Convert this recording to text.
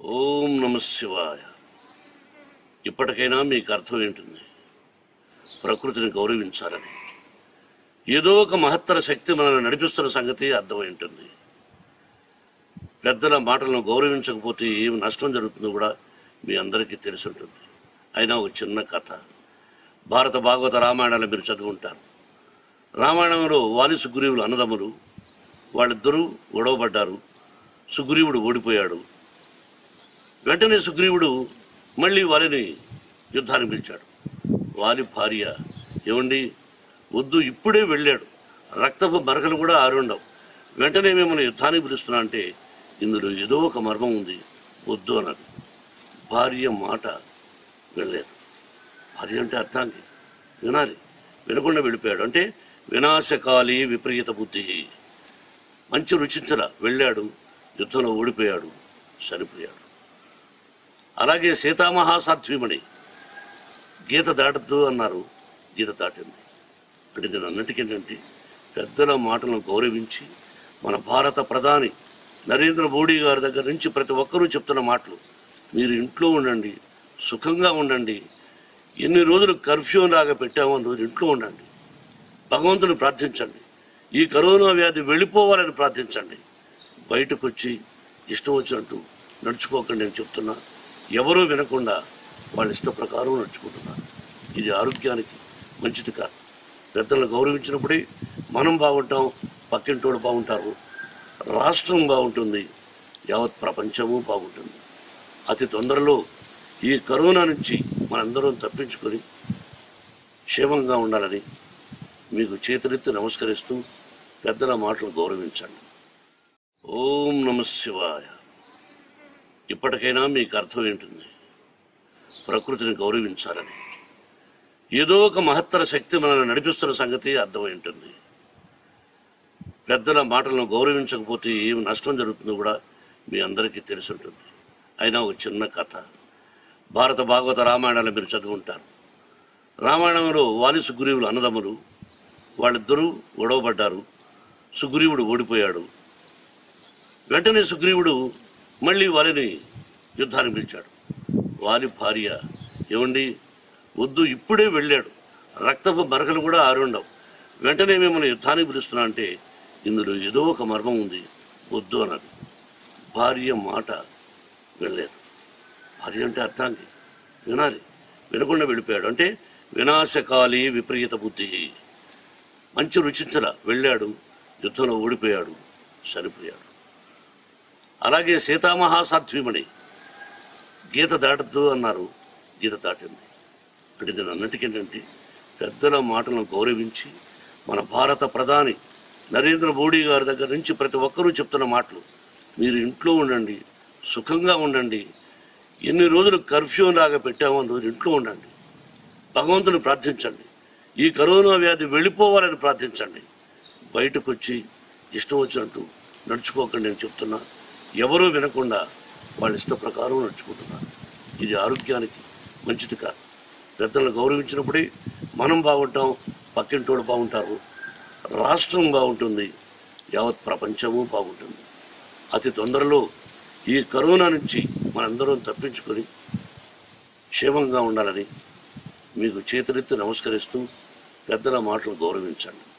ఓం నమ శివాయ ఇప్పటికైనా మీకు అర్థం ఏంటుంది ప్రకృతిని గౌరవించాలని ఏదో ఒక మహత్తర శక్తి మనల్ని నడిపిస్తున్న సంగతి అర్థమై ఉంటుంది పెద్దల మాటలను గౌరవించకపోతే ఏమి నష్టం జరుగుతుందో కూడా మీ అందరికీ తెలిసి ఉంటుంది అయినా ఒక చిన్న కథ భారత భాగవత రామాయణాలు మీరు చదువుంటారు రామాయణంలో వాలి సుగ్రీవులు అన్నదమ్ములు వాళ్ళిద్దరూ గొడవపడ్డారు సుగ్రీవుడు ఓడిపోయాడు వెంటనే సుగ్రీవుడు మళ్ళీ వాలిని యుద్ధానికి పిలిచాడు వాలి భార్య ఏమండి వద్దు ఇప్పుడే వెళ్ళాడు రక్తపు మరకలు కూడా ఆరుండవు వెంటనే మిమ్మల్ని యుద్ధానికి పిలుస్తున్నా అంటే ఇందులో ఏదో ఒక మర్మం ఉంది వద్దు అన్నది భార్య మాట వెళ్ళలేదు భార్య అంటే అర్థానికి వినాలి వినకుండా వెళ్ళిపోయాడు అంటే వినాశకాలి విపరీత బుద్ధి మంచి రుచించల వెళ్ళాడు యుద్ధంలో ఓడిపోయాడు చనిపోయాడు అలాగే సీతామహాసాధ్వీమణి గీత దాటద్దు అన్నారు గీత దాటింది అంటే దీని అన్నిటికేంటంటే పెద్దల మాటలను గౌరవించి మన భారత ప్రధాని నరేంద్ర మోడీ గారి దగ్గర నుంచి ప్రతి ఒక్కరూ చెప్తున్న మాటలు మీరు ఇంట్లో ఉండండి సుఖంగా ఉండండి ఎన్ని రోజులు కర్ఫ్యూ లాగా పెట్టామో అన్ని రోజులు ఇంట్లో ఉండండి భగవంతుని ప్రార్థించండి ఈ కరోనా వ్యాధి వెళ్ళిపోవాలని ప్రార్థించండి బయటకు వచ్చి ఇష్టం వచ్చినట్టు నడుచుకోకండి నేను చెప్తున్నా ఎవరూ వినకుండా వాళ్ళ ఇష్ట ప్రకారం నడుచుకుంటున్నారు ఇది ఆరోగ్యానికి మంచిది కాదు పెద్దలను గౌరవించినప్పుడే మనం బాగుంటాం పక్కింటోడు బాగుంటారు రాష్ట్రం బాగుంటుంది యావత్ ప్రపంచము బాగుంటుంది అతి తొందరలో ఈ కరోనా నుంచి మనందరం తప్పించుకొని క్షేమంగా ఉండాలని మీకు చేతులెత్తి నమస్కరిస్తూ పెద్దల మాటలు గౌరవించండి ఓం నమ శివాయ ఇప్పటికైనా మీకు అర్థం ఏంటుంది ప్రకృతిని గౌరవించాలని ఏదో ఒక మహత్తర శక్తి మనల్ని నడిపిస్తున్న సంగతి అర్థమై ఉంటుంది పెద్దల మాటలను గౌరవించకపోతే ఏమి నష్టం జరుగుతుందో కూడా మీ అందరికీ తెలిసి ఉంటుంది అయినా ఒక చిన్న కథ భారత భాగవత రామాయణాలు మీరు చదువుంటారు రామాయణంలో వాలి సుగ్రీవులు అన్నదమ్ములు వాళ్ళిద్దరూ గొడవపడ్డారు సుగ్రీవుడు ఓడిపోయాడు వెంటనే సుగ్రీవుడు మళ్ళీ వాలిని యుద్ధానికి పిలిచాడు వాలి భార్య ఏమండి వద్దు ఇప్పుడే వెళ్ళాడు రక్తపు మరకలు కూడా ఆరుండవు వెంటనే మిమ్మల్ని యుద్ధానికి పిలుస్తున్నా అంటే ఇందులో ఏదో ఒక మర్మం ఉంది వద్దు అన్నది భార్య మాట వెళ్ళలేదు భార్య అంటే అర్థానికి వినాలి వినకుండా వెళ్ళిపోయాడు అంటే వినాశకాలి విపరీత బుద్ధి మంచి రుచించల వెళ్ళాడు యుద్ధంలో ఓడిపోయాడు చనిపోయాడు అలాగే సీతామహాసాధ్వీమణి గీత దాటద్దు అన్నారు గీత దాటింది అంటే దీని అన్నిటికేంటంటే పెద్దల మాటలను గౌరవించి మన భారత ప్రధాని నరేంద్ర మోడీ గారి దగ్గర నుంచి ప్రతి ఒక్కరూ చెప్తున్న మాటలు మీరు ఇంట్లో ఉండండి సుఖంగా ఉండండి ఎన్ని రోజులు కర్ఫ్యూ లాగా పెట్టామో అన్ని రోజులు ఇంట్లో ఉండండి భగవంతుని ప్రార్థించండి ఈ కరోనా వ్యాధి వెళ్ళిపోవాలని ప్రార్థించండి బయటకు వచ్చి ఇష్టం వచ్చినట్టు నడుచుకోకండి నేను చెప్తున్నా ఎవరూ వినకుండా వాళ్ళ ఇష్ట ప్రకారం నడుచుకుంటున్నారు ఇది ఆరోగ్యానికి మంచిది కాదు పెద్దలను గౌరవించినప్పుడే మనం బాగుంటాం పక్కింటోడు బాగుంటారు రాష్ట్రం బాగుంటుంది యావత్ ప్రపంచము బాగుంటుంది అతి తొందరలో ఈ కరోనా నుంచి మనందరం తప్పించుకొని క్షేమంగా ఉండాలని మీకు చేతులెత్తి నమస్కరిస్తూ పెద్దల మాటలు గౌరవించండి